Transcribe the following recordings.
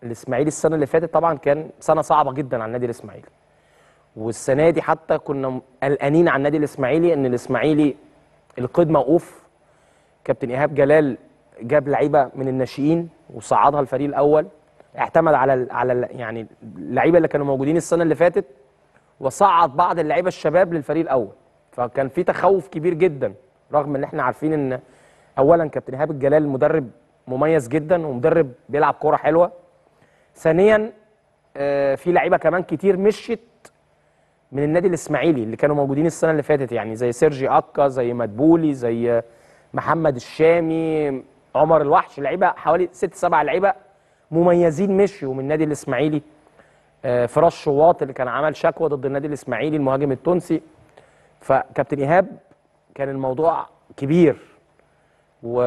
الاسماعيلي السنه اللي فاتت طبعا كان سنه صعبه جدا على النادي الاسماعيلي والسنه دي حتى كنا قلقانين على النادي الاسماعيلي ان الاسماعيلي القيد موقوف كابتن ايهاب جلال جاب لعيبه من الناشئين وصعدها الفريق الاول اعتمد على ال على ال يعني اللعيبه اللي كانوا موجودين السنه اللي فاتت وصعد بعض اللعيبه الشباب للفريق الاول فكان في تخوف كبير جدا رغم ان احنا عارفين ان اولا كابتن ايهاب الجلال مدرب مميز جدا ومدرب بيلعب كوره حلوه ثانيا آه، في لعيبه كمان كتير مشيت من النادي الاسماعيلي اللي كانوا موجودين السنه اللي فاتت يعني زي سيرجي اكا زي مدبولي زي محمد الشامي عمر الوحش لعيبه حوالي ست سبع لعيبه مميزين مشيوا من النادي الاسماعيلي آه، فراس شواط اللي كان عمل شكوى ضد النادي الاسماعيلي المهاجم التونسي فكابتن ايهاب كان الموضوع كبير و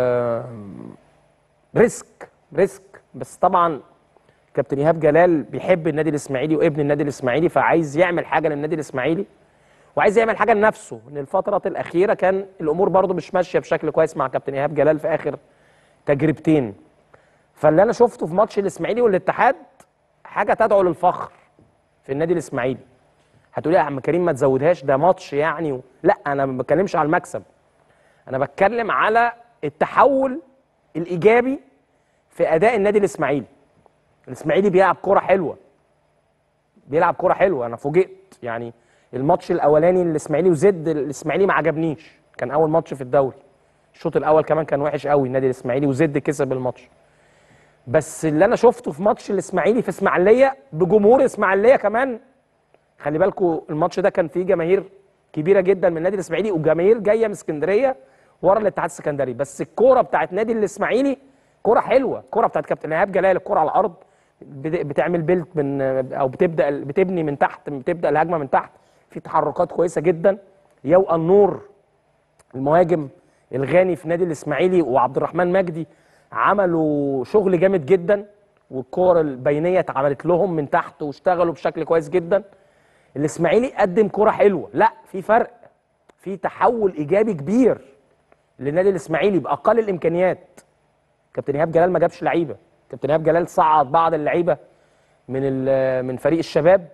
ريسك ريسك بس طبعا كابتن ايهاب جلال بيحب النادي الاسماعيلي وابن النادي الاسماعيلي فعايز يعمل حاجه للنادي الاسماعيلي وعايز يعمل حاجه لنفسه ان الفتره الاخيره كان الامور برضو مش ماشيه بشكل كويس مع كابتن ايهاب جلال في اخر تجربتين فاللي انا شفته في ماتش الاسماعيلي والاتحاد حاجه تدعو للفخر في النادي الاسماعيلي هتقولي يا عم كريم ما تزودهاش ده ماتش يعني و... لا انا ما بتكلمش على المكسب انا بتكلم على التحول الايجابي في اداء النادي الاسماعيلي الاسماعيلي بيلعب كوره حلوه بيلعب كوره حلوه انا فوجئت يعني الماتش الاولاني الاسماعيلي وزد الاسماعيلي ما عجبنيش كان اول ماتش في الدوري الشوط الاول كمان كان وحش قوي النادي الاسماعيلي وزد كسب الماتش بس اللي انا شفته في ماتش الاسماعيلي في اسماعيليه بجمهور اسماعيليه كمان خلي بالكوا الماتش ده كان فيه جماهير كبيره جدا من النادي الاسماعيلي وجماهير جايه من اسكندريه ورا الاتحاد السكندري بس الكوره بتاعت نادي الاسماعيلي كوره حلوه الكوره بتاعت كابتن ايهاب جلال الكوره على الارض بت- بتعمل بيلت من او بتبدا بتبني من تحت بتبدا الهجمه من تحت في تحركات كويسه جدا يو النور المهاجم الغاني في نادي الاسماعيلي وعبد الرحمن مجدي عملوا شغل جامد جدا والكور البينيه اتعملت لهم من تحت واشتغلوا بشكل كويس جدا الاسماعيلي قدم كوره حلوه لا في فرق في تحول ايجابي كبير للنادي الاسماعيلي باقل الامكانيات كابتن ايهاب جلال ما جابش لعيبه كابتن ايهاب جلال صعد بعض اللعيبه من ال- من فريق الشباب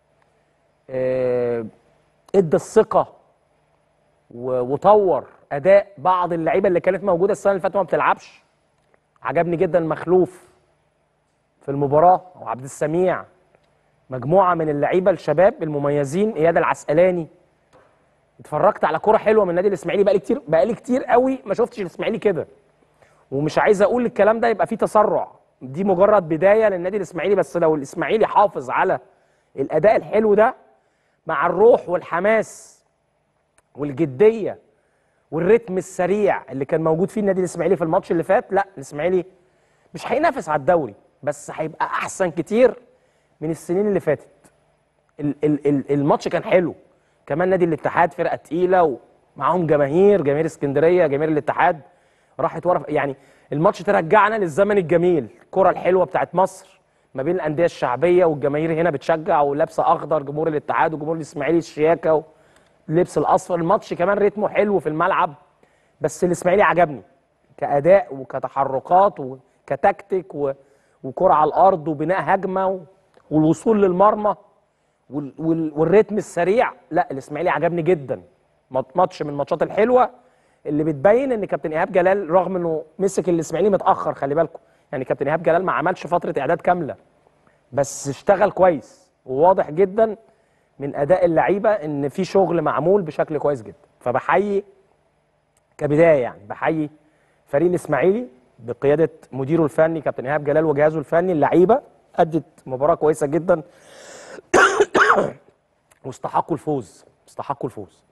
آه، ادى الثقه و- وطور اداء بعض اللعيبه اللي كانت موجوده السنه اللي فاتت وما بتلعبش عجبني جدا مخلوف في المباراه وعبد السميع مجموعه من اللعيبه الشباب المميزين اياد العسقلاني اتفرجت على كوره حلوه من النادي الاسماعيلي بقالي كتير بقالي كتير قوي ما شفتش الاسماعيلي كده ومش عايز اقول الكلام ده يبقى فيه تسرع دي مجرد بدايه للنادي الاسماعيلي بس لو الاسماعيلي حافظ على الاداء الحلو ده مع الروح والحماس والجديه والريتم السريع اللي كان موجود فيه النادي الاسماعيلي في الماتش اللي فات لا الاسماعيلي مش هينافس على الدوري بس هيبقى احسن كتير من السنين اللي فاتت ال- ال- ال- الماتش كان حلو كمان نادي الاتحاد فرقه تقيله ومعاهم جماهير جماهير اسكندريه جماهير الاتحاد راحت ورا يعني الماتش ترجعنا للزمن الجميل الكره الحلوه بتاعت مصر ما بين الانديه الشعبيه والجماهير هنا بتشجع ولابسه اخضر جمهور الاتحاد وجمهور الاسماعيلي الشياكه واللبس الاصفر الماتش كمان رتمه حلو في الملعب بس الاسماعيلي عجبني كاداء وكتحركات وكتكتيك و... وكره على الارض وبناء هجمه و... والوصول للمرمى وال... وال... والريتم السريع لا الاسماعيلي عجبني جدا مات- ماتش من الماتشات الحلوه اللي بتبين ان كابتن ايهاب جلال رغم انه مسك الاسماعيلي متاخر خلي بالكم يعني كابتن ايهاب جلال ما عملش فتره اعداد كامله بس اشتغل كويس وواضح جدا من اداء اللعيبه ان في شغل معمول بشكل كويس جدا فبحيي كبدايه يعني بحيي فريق الاسماعيلي بقياده مديره الفني كابتن ايهاب جلال وجهازه الفني اللعيبه ادت مباراه كويسه جدا واستحقوا الفوز استحقوا الفوز